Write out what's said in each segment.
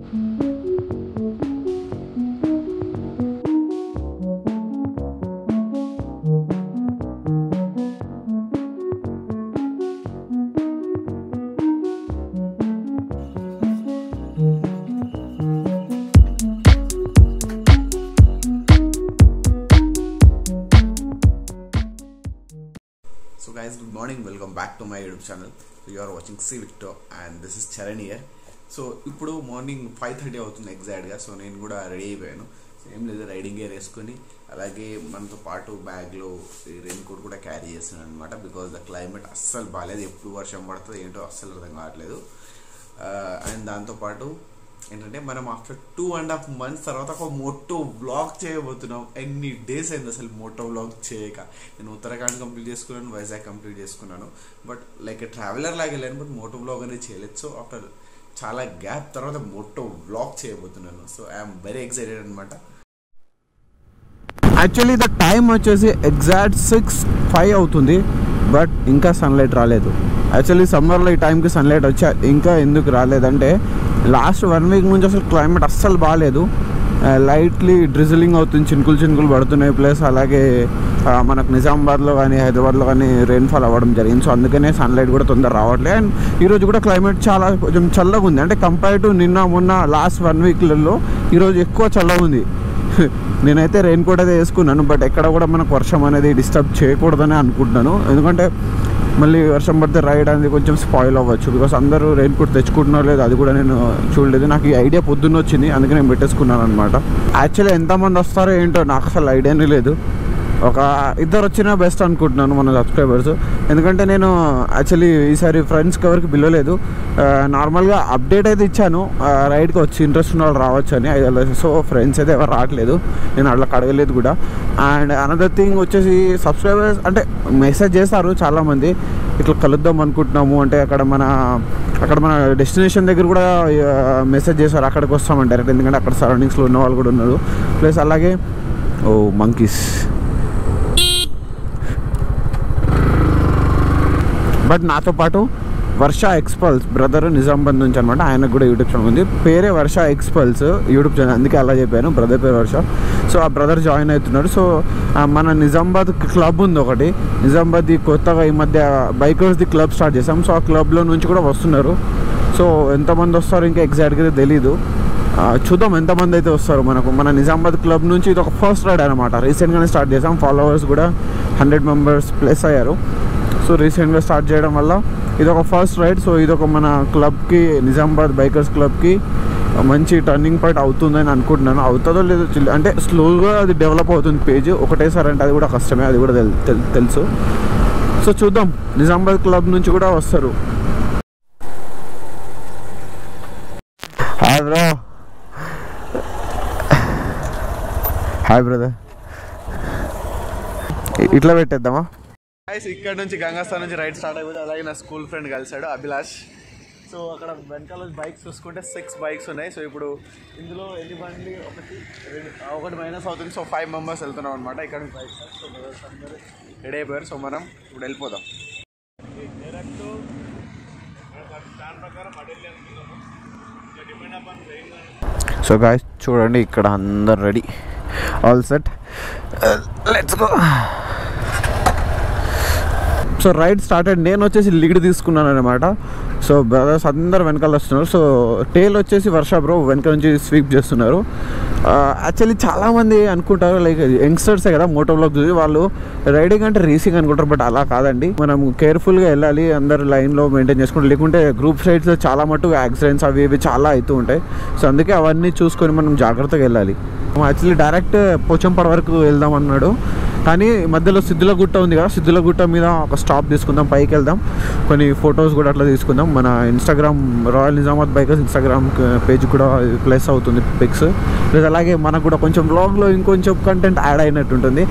So guys, good morning. Welcome back to my YouTube channel. So you are watching C Victor and this is Charan here. So ఇప్పుడు morning five thirty అవుతుంది ఎగ్జాక్ట్గా so నేను కూడా ready అయిపోయాను so ఏం లేదు riding gear వేసుకొని అలాగే మనతో పాటు బ్యాగ్లో రెయిన్ కోట్ కూడా క్యారీ చేస్తున్నాను అనమాట బికాజ్ ద క్లైమేట్ అస్సలు బాగాలేదు ఎప్పుడు వర్షం పడుతుంది ఏంటో అస్సలు అర్థం కావట్లేదు అండ్ దాంతోపాటు ఏంటంటే మనం after two and half months తర్వాత ఒక మోటో వ్లాగ్ చేయబోతున్నాం ఎన్ని డేస్ అయింది అసలు మోటో వ్లాగ్ చేయక నేను ఉత్తరాఖండ్ కంప్లీట్ చేసుకున్నాను వైజాగ్ కంప్లీట్ చేసుకున్నాను బట్ లైక్ ట్రావెలర్ లాగా వెళ్ళాను బట్ మోటో వ్లాగ్ అనేది చేయలేదు సో ఆఫ్టర్ చాలా గ్యాప్ తర్వాత మోటో వ్లాగ్ చేయబోతున్నాను సో ఐఎమ్ వెరీ ఎక్సైటెడ్ అనమాట యాక్చువల్లీ ద టైం వచ్చేసి ఎగ్జాక్ట్ సిక్స్ ఫైవ్ అవుతుంది బట్ ఇంకా సన్లైట్ రాలేదు యాక్చువల్లీ సమ్మర్లో ఈ టైంకి సన్లైట్ వచ్చా ఇంకా ఎందుకు రాలేదంటే లాస్ట్ వన్ వీక్ నుంచి అసలు క్లైమేట్ అస్సలు బాగాలేదు లైట్లీ డ్రిజిలింగ్ అవుతుంది చినుకులు చినుకులు పడుతున్నాయి ప్లస్ అలాగే ఆ, మనకు నిజామాబాద్లో కానీ హైదరాబాద్లో కానీ రెయిన్ఫాల్ అవ్వడం జరిగింది సో అందుకనే సన్లైట్ కూడా తొందర రావట్లేదు అండ్ ఈరోజు కూడా క్లైమేట్ చాలా కొంచెం చల్లగా ఉంది అంటే కంపేర్ టు నిన్న మొన్న లాస్ట్ వన్ వీక్లలో ఈరోజు ఎక్కువ చల్లగా ఉంది నేనైతే రెయిన్ కోట్ అయితే వేసుకున్నాను బట్ ఎక్కడ కూడా మనకు వర్షం అనేది డిస్టర్బ్ చేయకూడదని అనుకుంటున్నాను ఎందుకంటే మళ్ళీ వర్షం పడితే రైడ్ అనేది కొంచెం స్పాయిల్ అవ్వచ్చు బికాస్ అందరూ రెయిన్ కోట్ తెచ్చుకుంటున్నారో లేదు అది కూడా నేను చూడలేదు నాకు ఈ ఐడియా పొద్దున్న వచ్చింది అందుకే నేను పెట్టేసుకున్నాను అనమాట యాక్చువల్లీ ఎంతమంది వస్తారో ఏంటో నాకు అసలు ఐడియానే లేదు ఒక ఇద్దరు వచ్చినా బెస్ట్ అనుకుంటున్నాను మన సబ్స్క్రైబర్స్ ఎందుకంటే నేను యాక్చువల్లీ ఈసారి ఫ్రెండ్స్కి ఎవరికి పిలవలేదు నార్మల్గా అప్డేట్ అయితే ఇచ్చాను రైడ్కి వచ్చి ఇంట్రెస్ట్ ఉన్న వాళ్ళు రావచ్చు అని ఐదు సో ఫ్రెండ్స్ అయితే ఎవరు రావట్లేదు నేను అట్లా అడగలేదు కూడా అండ్ అనదర్ థింగ్ వచ్చేసి సబ్స్క్రైబర్స్ అంటే మెసేజ్ చేస్తారు చాలామంది ఇట్లా కలుద్దాం అనుకుంటున్నాము అంటే అక్కడ మన అక్కడ మన డెస్టినేషన్ దగ్గర కూడా మెసేజ్ చేశారు అక్కడికి వస్తామంటారు డైరెక్ట్ ఎందుకంటే అక్కడ సరౌండింగ్స్లో ఉన్న వాళ్ళు కూడా ఉన్నారు ప్లస్ అలాగే ఓ మంకీస్ బట్ నాతో పాటు వర్ష ఎక్స్పల్స్ బ్రదర్ నిజామాబాద్ నుంచి అనమాట ఆయనకు కూడా యూట్యూబ్ ఛానల్ ఉంది పేరే వర్ష ఎక్స్పల్స్ యూట్యూబ్ ఛానల్ అందుకే అలా చెప్పాను బ్రదర్ పేరు వర్ష సో ఆ బ్రదర్ జాయిన్ అవుతున్నాడు సో ఆ, మన నిజామాబాద్ క్లబ్ ఉంది ఒకటి నిజామాబాద్ కొత్తగా ఈ మధ్య బైకర్స్ది క్లబ్ స్టార్ట్ చేసాం సో ఆ క్లబ్లో నుంచి కూడా వస్తున్నారు సో ఎంతమంది వస్తారో ఇంకా ఎగ్జాక్ట్గా తెలీదు ఆ, చూద్దాం ఎంతమంది అయితే వస్తారు మనకు మన నిజామాబాద్ క్లబ్ నుంచి ఇది ఒక ఫస్ట్ రైడ్ అనమాట రీసెంట్గానే స్టార్ట్ చేసాం ఫాలోవర్స్ కూడా హండ్రెడ్ మెంబర్స్ ప్లస్ అయ్యారు సో రీసెంట్గా స్టార్ట్ చేయడం వల్ల ఇది ఒక ఫస్ట్ రైడ్ సో ఇది ఒక మన క్లబ్కి నిజామాబాద్ బైకర్స్ క్లబ్కి మంచి టర్నింగ్ పాయింట్ అవుతుందని అనుకుంటున్నాను అవుతుందో లేదో చిల్- అంటే స్లోగా అది డెవలప్ అవుతుంది పేజ్ ఒకటేసారి అంటే అది కూడా కష్టమే అది కూడా తెల్- తెల్- తెలుసు సో చూద్దాం నిజామాబాద్ క్లబ్ నుంచి కూడా వస్తారు హాయ్ బ్రో హాయ్ బ్రదర్ ఇట్లా పెట్టేద్దామా గైస్ ఇక్కడ నుంచి గంగాస్థాన్ నుంచి రైడ్ స్టార్ట్ అయిపోతే అలాగే నా స్కూల్ ఫ్రెండ్ కలిసాడు అభిలాష్ సో అక్కడ వెనకాల బైక్స్ చూసుకుంటే సిక్స్ బైక్స్ ఉన్నాయి సో ఇప్పుడు ఇందులో ఎన్ని బండి ఒకటి రెండు ఆ, ఒకటి మైనస్ అవుతుంది సో ఫైవ్ మెంబర్స్ వెళ్తున్నాం అనమాట ఇక్కడ బైక్స్ సో brothers అందరూ రెడీ అయిపోయారు సో మనం ఇప్పుడు వెళ్ళిపోదాం సో గాయస్ చూడండి ఇక్కడ అందరు ready all set let's go so ride started నేను వచ్చేసి లీడ్ తీసుకున్నాను అనమాట సో బ్రదర్స్ అందరు వెనకాల వస్తున్నారు సో టేల్ వచ్చేసి వర్ష బ్రో వెనక నుంచి స్వీప్ చేస్తున్నారు యాక్చువల్లీ చాలామంది అనుకుంటారు లైక్ యంగ్స్టర్సే కదా మోటో బ్లాగ్ చూసి వాళ్ళు రైడింగ్ అంటే రేసింగ్ అనుకుంటారు బట్ అలా కాదండి మనం కేర్ఫుల్గా వెళ్ళాలి అందరు లైన్లో మెయింటైన్ చేసుకుంటారు లేకుంటే గ్రూప్ సైడ్స్ చాలా మటుకు యాక్సిడెంట్స్ అవి ఇవి చాలా అవుతూ ఉంటాయి సో అందుకే అవన్నీ చూసుకొని మనం జాగ్రత్తగా వెళ్ళాలి యాక్చువల్లీ డైరెక్ట్ పోచంపడ వరకు వెళ్దాం అన్నాడు కానీ మధ్యలో సిద్ధుల గుట్ట ఉంది కదా సిద్ధుల గుట్ట మీద ఒక స్టాప్ తీసుకుందాం పైకి వెళ్దాం కొన్ని ఫొటోస్ కూడా అట్లా తీసుకుందాం మన Instagram Royal Nizamabad Bikers Instagram page కూడా ప్లస్ అవుతుంది పిక్స్ ప్లస్ అలాగే మనకు కూడా కొంచెం బ్లాగ్లో ఇంకొంచెం కంటెంట్ యాడ్ అయినట్టు ఉంటుంది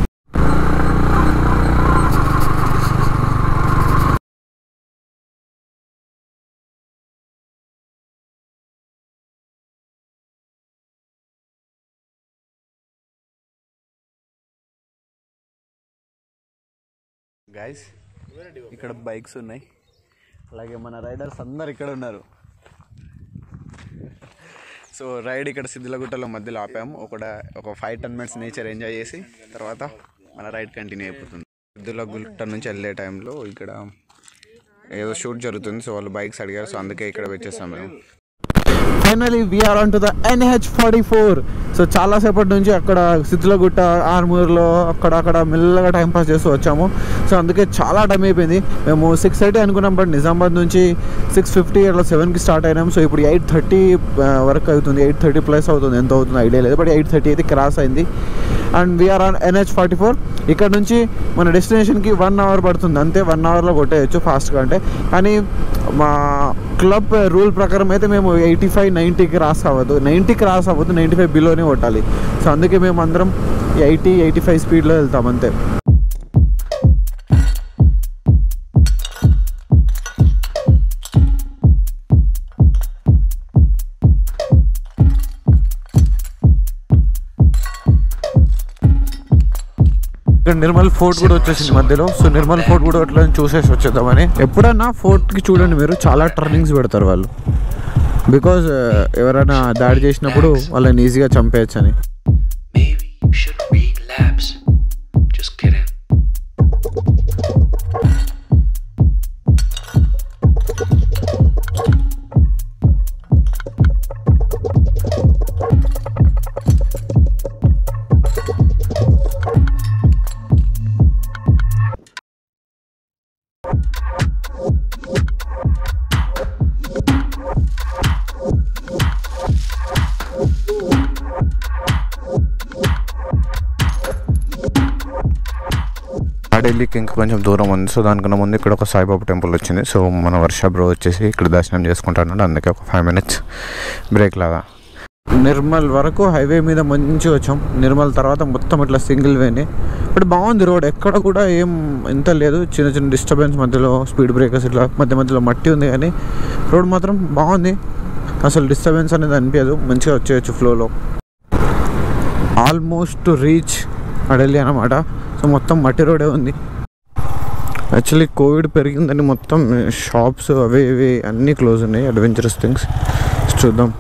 గైస్ ఇక్కడ బైక్స్ ఉన్నాయి అలాగే మన రైడర్స్ అందరు ఇక్కడ ఉన్నారు సో రైడ్ ఇక్కడ సిద్ధిలగుట్టలో మధ్యలో ఆపాము ఒక ఒక five ten minutes nature enjoy చేసి తర్వాత మన రైడ్ కంటిన్యూ అయిపోతుంది సిద్ధిలగుట్ట నుంచి వెళ్ళే టైంలో ఇక్కడ ఏదో షూట్ జరుగుతుంది సో వాళ్ళు బైక్స్ అడిగారు సో అందుకే ఇక్కడ వచ్చేసాం మేము finally we are on to the NH forty four so చాలాసేపటి నుంచి అక్కడ సిద్ధులగుట్ట ఆర్మూర్లో అక్కడ అక్కడ మెల్లగా టైం పాస్ చేస్తూ వచ్చాము సో అందుకే చాలా టైం అయిపోయింది మేము సిక్స్ థర్టీ అనుకున్నాం బట్ నిజామాబాద్ నుంచి సిక్స్ ఫిఫ్టీ అట్లా సెవెన్కి స్టార్ట్ అయినాం సో ఇప్పుడు ఎయిట్ థర్టీ వరకు అవుతుంది ఎయిట్ థర్టీ ప్లస్ అవుతుంది ఎంత అవుతుంది ఐడియా లేదు బట్ ఎయిట్ థర్టీ అయితే క్రాస్ అయింది and we are on NH forty four ఇక్కడ నుంచి మన డెస్టినేషన్కి వన్ అవర్ పడుతుంది అంతే వన్ అవర్లో కొట్టేయచ్చు ఫాస్ట్గా అంటే కానీ మా క్లబ్ రూల్ ప్రకారం అయితే మేము ఎయిటీ ఫైవ్ నైంటీకి రాస్ అవ్వదు నైంటీకి రాస్ అవ్వదు నైంటీ ఫైవ్ బిలోనే కొట్టాలి సో అందుకే మేము అందరం ఎయిటీ ఎయిటీ ఫైవ్ స్పీడ్లో వెళ్తాం అంతే ఇక్కడ నిర్మల్ ఫోర్ట్ కూడా వచ్చేసింది మధ్యలో సో నిర్మల్ ఫోర్ట్ కూడా అట్లా చూసేసి వచ్చేద్దామని ఎప్పుడన్నా ఫోర్ట్కి చూడండి మీరు చాలా టర్నింగ్స్ పెడతారు వాళ్ళు బికాజ్ ఎవరైనా దాడి చేసినప్పుడు వాళ్ళని ఈజీగా చంపేయచ్చు అని Maybe you should read labs. Just kidding. ఢిల్లీకి ఇంకా కొంచెం దూరం ఉంది సో దానికన్నా ముందు ఇక్కడ ఒక సాయిబాబా టెంపుల్ వచ్చింది సో మన వర్ష బ్రో వచ్చేసి ఇక్కడ దర్శనం చేసుకుంటాడు అందుకే ఒక ఫైవ్ మినిట్స్ బ్రేక్ లాగా నిర్మల్ వరకు హైవే మీద మంచిగా వచ్చాం నిర్మల్ తర్వాత మొత్తం ఇట్లా సింగిల్ వేని బట్ బాగుంది రోడ్ ఎక్కడ కూడా ఏం ఎంత లేదు చిన్న చిన్న డిస్టర్బెన్స్ మధ్యలో స్పీడ్ బ్రేకర్స్ ఇట్లా మధ్య మధ్యలో మట్టి ఉంది కానీ రోడ్ మాత్రం బాగుంది అసలు డిస్టర్బెన్స్ అనేది అనిపించదు మంచిగా వచ్చేయచ్చు ఫ్లోలో ఆల్మోస్ట్ రీచ్ అడలి అనమాట సో మొత్తం మట్టి రోడే ఉంది యాక్చువల్లీ కోవిడ్ పెరిగిందని మొత్తం షాప్స్ అవి ఇవి అన్నీ క్లోజ్ ఉన్నాయి అడ్వెంచరస్ థింగ్స్ చూద్దాం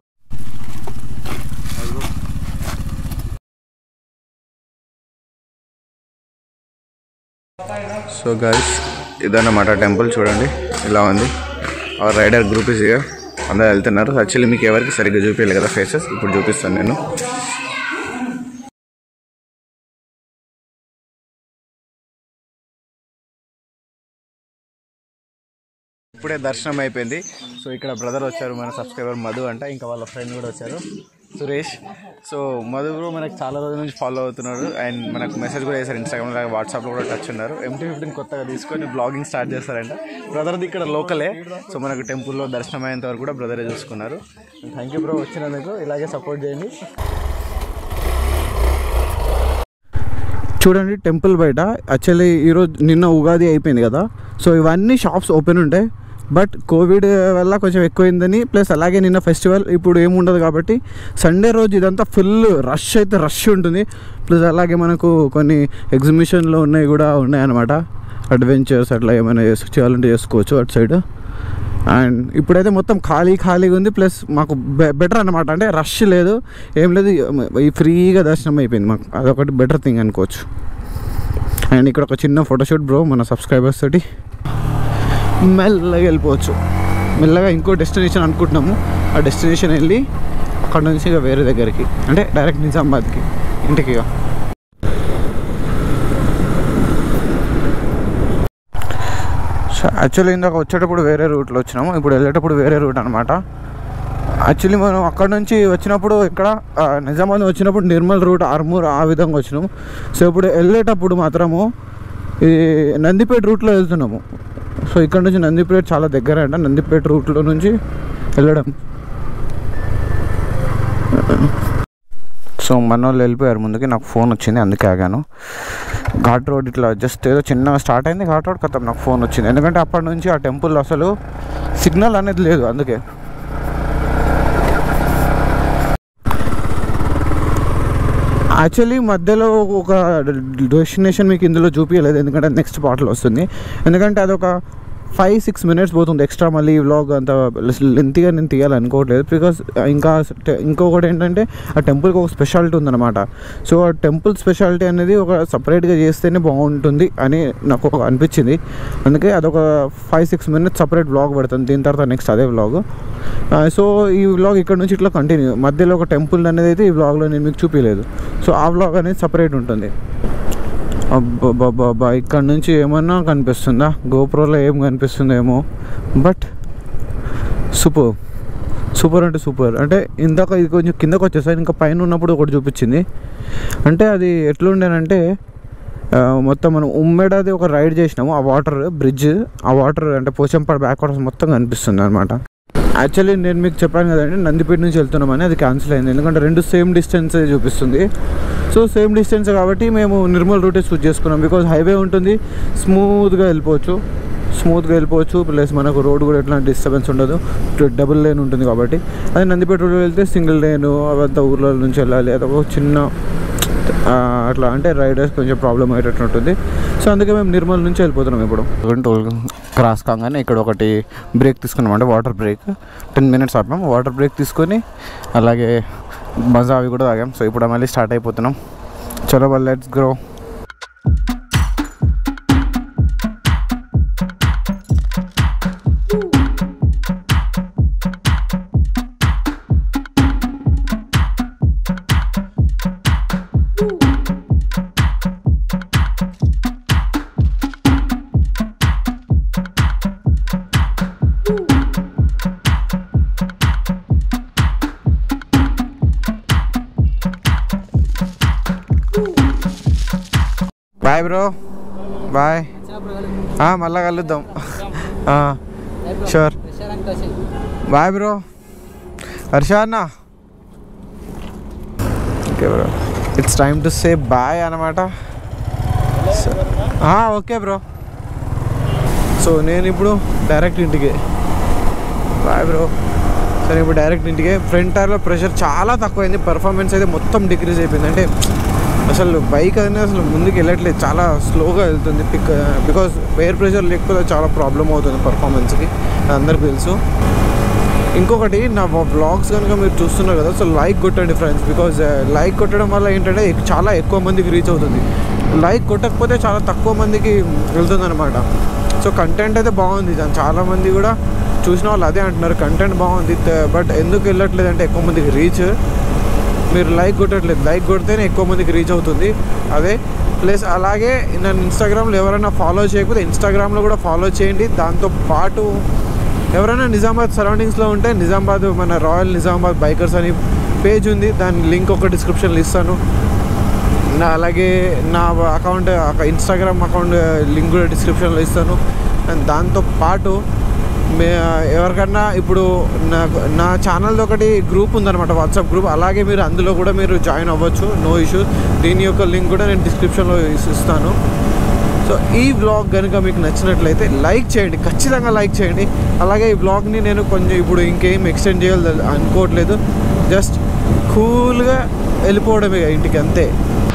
సో గైస్ ఇదన్నమాట టెంపుల్ చూడండి ఇలా ఉంది ఆ రైడర్ గ్రూప్ ఇస్ ఇక అందరూ వెళ్తున్నారు యాక్చువల్లీ మీకు ఎవరికి సరిగ్గా చూపించలేదు కదా ఫేసెస్ ఇప్పుడు చూపిస్తాను నేను ఇప్పుడే దర్శనం అయిపోయింది సో ఇక్కడ బ్రదర్ వచ్చారు మన సబ్స్క్రైబర్ మధు అంట ఇంకా వాళ్ళ ఫ్రెండ్ కూడా వచ్చారు సురేష్ సో మధు బ్రో మనకు చాలా రోజుల నుంచి ఫాలో అవుతున్నారు అండ్ మనకు మెసేజ్ కూడా చేశారు ఇన్స్టాగ్రామ్ లాగా వాట్సాప్లో కూడా టచ్ ఉన్నారు ఎంటీ ఫిఫ్టీన్ కొత్తగా తీసుకొని బ్లాగింగ్ స్టార్ట్ చేస్తారంట బ్రదర్ది ఇక్కడ లోకలే సో మనకు టెంపుల్లో దర్శనం అయ్యేంత వరకు కూడా బ్రదరే చూసుకున్నారు థ్యాంక్ యూ బ్రో వచ్చినందుకు ఇలాగే సపోర్ట్ చేయండి చూడండి టెంపుల్ బయట యాక్చువల్లీ ఈరోజు నిన్న ఉగాది అయిపోయింది కదా సో ఇవన్నీ షాప్స్ ఓపెన్ ఉంటాయి బట్ కోవిడ్ వల్ల కొంచెం ఎక్కువైందని ప్లస్ అలాగే నిన్న ఫెస్టివల్ ఇప్పుడు ఏముండదు కాబట్టి సండే రోజు ఇదంతా ఫుల్ రష్ అయితే రష్ ఉంటుంది ప్లస్ అలాగే మనకు కొన్ని ఎగ్జిబిషన్లో ఉన్నాయి కూడా ఉన్నాయన్నమాట అడ్వెంచర్స్ అట్లా ఏమైనా చేసు చేయాలంటే చేసుకోవచ్చు అటు సైడ్ అండ్ ఇప్పుడైతే మొత్తం ఖాళీ ఖాళీగా ఉంది ప్లస్ మాకు బె- బెటర్ అనమాట అంటే రష్ లేదు ఏం లేదు ఈ ఫ్రీగా దర్శనం అయిపోయింది మాకు అదొకటి బెటర్ థింగ్ అనుకోవచ్చు అండ్ ఇక్కడ ఒక చిన్న ఫోటోషూట్ బ్రో మన సబ్స్క్రైబర్స్ తోటి మెల్లగా వెళ్ళిపోవచ్చు మెల్లగా ఇంకో డెస్టినేషన్ అనుకుంటున్నాము ఆ డెస్టినేషన్ వెళ్ళి అక్కడ నుంచి ఇక వేరే దగ్గరికి అంటే డైరెక్ట్ నిజామాబాద్కి ఇంటికి ఇక సో యాక్చువల్లీ ఇందాక వచ్చేటప్పుడు వేరే రూట్లో వచ్చినాము ఇప్పుడు వెళ్ళేటప్పుడు వేరే రూట్ అనమాట యాక్చువల్లీ మనం అక్కడ నుంచి వచ్చినప్పుడు ఇక్కడ ఆ, నిజామాబాద్ వచ్చినప్పుడు నిర్మల్ రూట్ ఆర్మూర్ ఆ విధంగా వచ్చినాము సో ఇప్పుడు వెళ్ళేటప్పుడు మాత్రము ఈ నందిపేట రూట్లో వెళ్తున్నాము సో ఇక్కడ నుంచి నందిపేట చాలా దగ్గర అంట నందిపేట రూట్లో నుంచి వెళ్ళడం సో మన వాళ్ళు వెళ్ళిపోయారు ముందుకి నాకు ఫోన్ వచ్చింది అందుకే ఆగాను ఘాట్ రోడ్ ఇట్లా జస్ట్ ఏదో చిన్నగా స్టార్ట్ అయింది ఘాట్ రోడ్ కథం నాకు ఫోన్ వచ్చింది ఎందుకంటే అప్పటి నుంచి ఆ టెంపుల్ అసలు సిగ్నల్ అనేది లేదు అందుకే యాక్చువల్లీ మధ్యలో ఒక డెస్టినేషన్ మీకు ఇందులో చూపించలేదు ఎందుకంటే నెక్స్ట్ పార్ట్లో వస్తుంది ఎందుకంటే అదొక ఫైవ్ సిక్స్ మినిట్స్ పోతుంది ఎక్స్ట్రా మళ్ళీ ఈ వ్లాగ్ అంత లెంత్గా నేను తీయాలనుకోవట్లేదు బికాస్ ఇంకా ట- ఇంకొకటి ఏంటంటే ఆ టెంపుల్కి ఒక స్పెషాలిటీ ఉందన్నమాట సో ఆ టెంపుల్ స్పెషాలిటీ అనేది ఒక సపరేట్గా చేస్తేనే బాగుంటుంది అని నాకు ఒక అనిపించింది అందుకే అదొక five six minutes separate vlog పెడుతుంది దీని తర్వాత నెక్స్ట్ అదే వ్లాగ్ సో ఈ వ్లాగ్ ఇక్కడ నుంచి ఇట్లా కంటిన్యూ మధ్యలో ఒక టెంపుల్ అనేది అయితే ఈ వ్లాగ్లో నేను మీకు చూపించలేదు సో ఆ వ్లాగ్ అనేది సపరేట్ ఉంటుంది అబ్బాబ్బాబ్బా ఇక్కడ నుంచి ఏమన్నా కనిపిస్తుందా గోప్రోలో ఏం కనిపిస్తుందేమో బట్ సూపర్ సూపర్ అంటే సూపర్ అంటే ఇందాక ఇది కొంచెం కిందకు వచ్చేసారి ఇంకా పైన ఉన్నప్పుడు ఒకటి చూపించింది అంటే అది ఎట్లుండేనంటే ఆ, మొత్తం మనం ఉమ్మేడది ఒక రైడ్ చేసినాము ఆ వాటర్ బ్రిడ్జ్ ఆ వాటర్ అంటే పోచంపాడు బ్యాక్ వాటర్స్ మొత్తం కనిపిస్తుంది అనమాట యాక్చువల్లీ నేను మీకు చెప్పాను కదండి నందిపేట నుంచి వెళ్తున్నామని అది క్యాన్సిల్ అయింది ఎందుకంటే రెండు సేమ్ డిస్టెన్స్ చూపిస్తుంది సో సేమ్ డిస్టెన్స్ కాబట్టి మేము నిర్మల్ రూటే చూస్ చేసుకున్నాం బికాజ్ హైవే ఉంటుంది స్మూత్గా వెళ్ళిపోవచ్చు స్మూత్గా వెళ్ళిపోవచ్చు ప్లస్ మనకు రోడ్ కూడా ఎట్లాంటి డిస్టర్బెన్స్ ఉండదు డబుల్ లేన్ ఉంటుంది కాబట్టి అదే నందిపేట రోడ్ వెళ్తే సింగిల్ లేన్ అవంతా ఊర్ల నుంచి వెళ్ళాలి అదొక చిన్న ఆ, అట్లా అంటే రైడర్స్ కొంచెం ప్రాబ్లం అయ్యేటట్టు ఉంటుంది సో అందుకే మేము నిర్మల్ నుంచి వెళ్ళిపోతున్నాం ఇప్పుడు టోల్ క్రాస్ కాగానే ఇక్కడ ఒకటి బ్రేక్ తీసుకున్నాం అంటే వాటర్ బ్రేక్ టెన్ మినిట్స్ ఆపాం వాటర్ బ్రేక్ తీసుకొని అలాగే మజా అవి కూడా తాగాం సో ఇప్పుడు మళ్ళీ స్టార్ట్ అయిపోతున్నాం చలో బల్ let's go bye bro bye మళ్ళా కలుద్దాం షూర్ బాయ్ బ్రో హర్ష అన్న okay bro it's time to say bye అనమాట ఓకే బ్రో సో నేను ఇప్పుడు డైరెక్ట్ ఇంటికి బాయ్ బ్రో సరే ఇప్పుడు డైరెక్ట్ ఇంటికి ఫ్రంట్ టైర్లో ప్రెషర్ చాలా తక్కువైంది పర్ఫార్మెన్స్ అయితే మొత్తం డిక్రీజ్ అయిపోయింది అంటే అసలు బైక్ అనేది అసలు ముందుకు వెళ్ళట్లేదు చాలా స్లోగా వెళ్తుంది పిక్ బికాస్ ఎయిర్ ప్రెషర్ లేకపోతే చాలా ప్రాబ్లం అవుతుంది పర్ఫార్మెన్స్కి అందరికి తెలుసు ఇంకొకటి నా బ్లాగ్స్ కనుక మీరు చూస్తున్నారు కదా సో లైక్ కొట్టండి ఫ్రెండ్స్ బికాజ్ లైక్ కొట్టడం వల్ల ఏంటంటే ఎక్- చాలా ఎక్కువ మందికి రీచ్ అవుతుంది లైక్ కొట్టకపోతే చాలా తక్కువ మందికి వెళ్తుంది అనమాట సో కంటెంట్ అయితే బాగుంది దాని చాలా మంది కూడా చూసిన వాళ్ళు అదే అంటున్నారు కంటెంట్ బాగుంది బట్ ఎందుకు వెళ్ళట్లేదు అంటే ఎక్కువ మందికి రీచ్ మీరు లైక్ కొట్టట్లేదు లైక్ కొడితేనే ఎక్కువ మందికి రీచ్ అవుతుంది అదే ప్లస్ అలాగే నన్ను ఇన్స్టాగ్రామ్లో ఎవరైనా ఫాలో చేయకపోతే ఇన్స్టాగ్రామ్లో కూడా ఫాలో చేయండి దాంతో పాటు ఎవరైనా నిజామాబాద్ సరౌండింగ్స్లో ఉంటే నిజామాబాద్ మన రాయల్ నిజామాబాద్ బైకర్స్ అని పేజ్ ఉంది దాని లింక్ ఒక డిస్క్రిప్షన్లో ఇస్తాను నా అలాగే నా అకౌంట్ ఇన్స్టాగ్రామ్ అకౌంట్ లింక్ కూడా డిస్క్రిప్షన్లో ఇస్తాను అండ్ దాంతో పాటు మే ఎవరికన్నా ఇప్పుడు నాకు నా ఛానల్ ఒకటి గ్రూప్ ఉందన్నమాట వాట్సాప్ గ్రూప్ అలాగే మీరు అందులో కూడా మీరు జాయిన్ అవ్వచ్చు నో ఇష్యూస్ దీని యొక్క లింక్ కూడా నేను డిస్క్రిప్షన్లో ఇస్- ఇస్తాను సో ఈ వ్లాగ్ కనుక మీకు నచ్చినట్లయితే లైక్ చేయండి ఖచ్చితంగా లైక్ చేయండి అలాగే ఈ వ్లాగ్ని నేను కొంచెం ఇప్పుడు ఇంకేం ఎక్స్టెండ్ చేయాలి అనుకోవట్లేదు జస్ట్ కూల్గా వెళ్ళిపోవడమే ఇంటికి అంతే